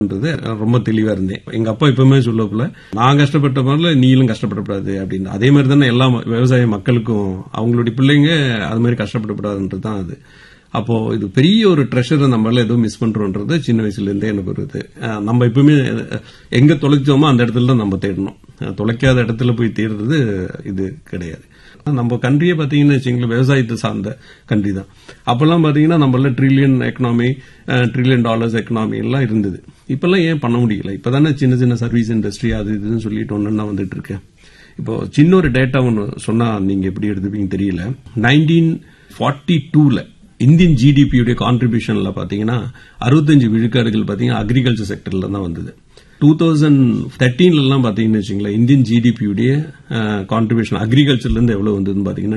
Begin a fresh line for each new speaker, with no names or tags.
ரொம்ப தெளிவா இருந்தேன் எங்க அப்பா எப்பவுமே சொல்லப்போல நான் கஷ்டப்பட்ட மாதிரில நீங்களும் கஷ்டப்படக்கூடாது அப்படின்னு அதே மாதிரி தானே எல்லா ம- விவசாய மக்களுக்கும் அவங்களுடைய பிள்ளைங்க அது மாதிரி கஷ்டப்படக்கூடாதுன்றது தான் அது அப்போ இது பெரிய ஒரு ட்ரெஷரை நம்மளால ஏதோ மிஸ் பண்றோன்றது சின்ன வயசுல இருந்தே எனக்கு வருது அஹ் நம்ம எப்பவுமே அஹ், எங்க தொலைச்சோமோ அந்த இடத்துல தான் நம்ம தேடணும் அஹ், தொலைக்காத இடத்துல போய் தேடுறது இது கிடையாது நம்ம கண்ட்ரியே பாத்தீங்கன்னா வச்சுங்களேன் விவசாயத்தை சார்ந்த கண்ட்ரி தான் அப்பெல்லாம் பாத்தீங்கன்னா நம்மள trillion economy trillion dollars economy எல்லாம் இருந்தது இப்பெல்லாம் ஏன் பண்ண முடியல இப்பதானே சின்ன சின்ன சர்வீஸ் இண்டஸ்ட்ரி அது இதுன்னு சொல்லிட்டு ஒன்னு வந்துட்டு இருக்கு இப்போ சின்ன ஒரு டேட்டா ஒன்று சொன்னா நீங்க எப்படி எடுத்துப்பீங்க தெரியல நைன்டீன் ஃபார்ட்டி டூல இந்தியன் ஜிடிபியுடைய கான்ட்ரிபியூஷன்ல பாத்தீங்கன்னா அறுபத்தஞ்சு விழுக்காடுகள் பாத்தீங்கன்னா அக்ரிகல்ச்சர் செக்டர்ல தான் வந்தது டூ தௌசண்ட் தேர்ட்டீன்ல எல்லாம் பாத்தீங்கன்னு வச்சுங்களேன் இந்தியன் ஜிடிபியுடைய கான்ட்ரிபியூஷன் அக்ரிகல்ச்சர்ல இருந்து எவ்வளவு வந்ததுன்னு பாத்தீங்கன்னா